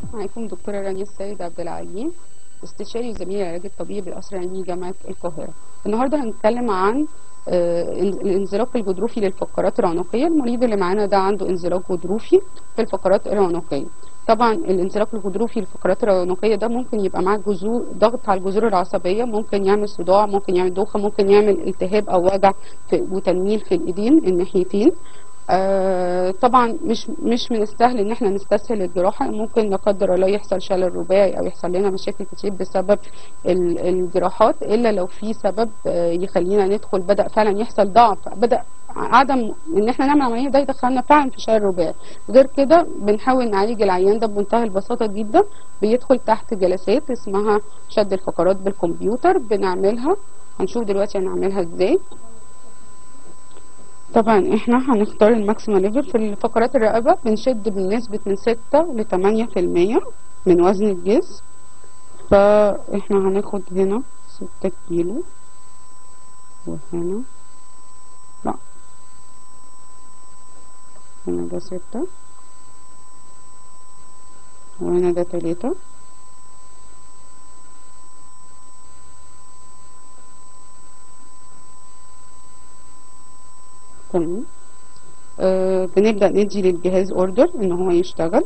معاكم دكتورة رانيا السيد عبد العليم استشاري وزميل العلاج الطبيعي بالقصر العيني جامعة القاهرة. النهارده هنتكلم عن آه، الانزلاق الغضروفي للفقرات العنقية، المريض اللي معانا ده عنده انزلاق غضروفي في الفقرات العنقية. طبعا الانزلاق الغضروفي للفقرات العنقية ده ممكن يبقى معاه جذور ضغط على الجذور العصبية، ممكن يعمل صداع، ممكن يعمل دوخة، ممكن يعمل التهاب أو وجع في وتنميل في الإيدين الناحيتين. آه طبعا مش مش من السهل ان احنا نستسهل الجراحه ممكن لا قدر الله يحصل شلل رباعي او يحصل لنا مشاكل كتير بسبب ال- الجراحات الا لو في سبب آه يخلينا ندخل بدا فعلا يحصل ضعف بدا عدم ان احنا نعمل عمليه ده يدخلنا فعلا في شلل رباعي غير كده بنحاول نعالج العيان ده بمنتهى البساطه جدا بيدخل تحت جلسات اسمها شد الفقرات بالكمبيوتر بنعملها هنشوف دلوقتي هنعملها ازاي طبعا احنا هنختار الماكسيمال ليفل في فقرات الرقبة بنشد بنسبة من ستة لتمانية في المية من وزن الجسم فاحنا هناخد هنا ستة كيلو وهنا لا هنا ده ستة وهنا ده تلاتة تمام آه بنبدأ ندي للجهاز اوردر ان هو يشتغل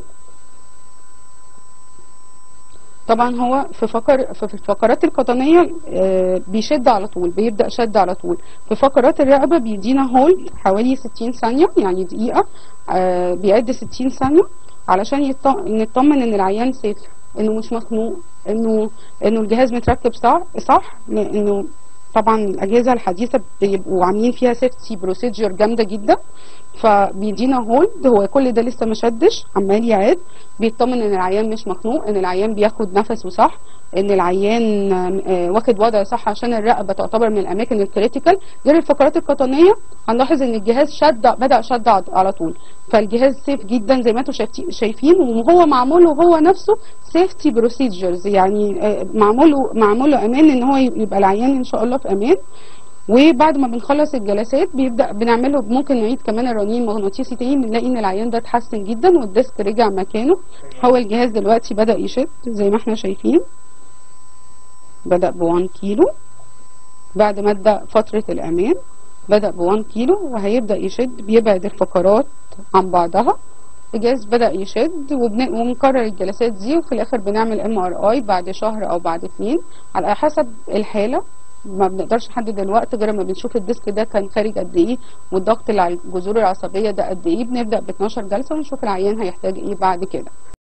طبعا هو في فقر في الفقرات القطنية آه بيشد على طول بيبدأ شد على طول في فقرات الرقبة بيدينا هولد حوالي 60 ثانية يعني دقيقة آه بيعد 60 ثانية علشان يطمن نطمن ان العيان سيف انه مش مخنوق انه انه الجهاز متركب صح صح انه طبعا الاجهزه الحديثه بيبقوا عاملين فيها سيفتي بروسيجر جامده جدا فبيدينا هولد هو كل ده لسه ما شدش عمال يعد بيطمن ان العيان مش مخنوق ان العيان بياخد نفسه صح ان العيان آه واخد وضع صح عشان الرقبه تعتبر من الاماكن الكريتيكال غير الفقرات القطنيه هنلاحظ ان الجهاز شد بدا شد على طول فالجهاز سيف جدا زي ما انتم شايفين وهو معمول له هو نفسه سيفتي بروسيجرز يعني آه معمول له معمول له امان ان هو يبقى العيان ان شاء الله في امان وبعد ما بنخلص الجلسات بيبدا بنعمله ممكن نعيد كمان الرنين المغناطيسي تاني بنلاقي ان العيان ده اتحسن جدا والديسك رجع مكانه هو الجهاز دلوقتي بدا يشد زي ما احنا شايفين بدا ب 1 كيلو بعد ما ادى فتره الامان بدا ب 1 كيلو وهيبدا يشد بيبعد الفقرات عن بعضها الجهاز بدا يشد وبن... وبنكرر الجلسات دي وفي الاخر بنعمل ام ار اي بعد شهر او بعد اتنين على حسب الحاله ما بنقدرش نحدد الوقت غير ما بنشوف الديسك ده كان خارج قد ايه والضغط اللي على الجذور العصبيه ده قد ايه بنبدا ب 12 جلسه ونشوف العيان هيحتاج ايه بعد كده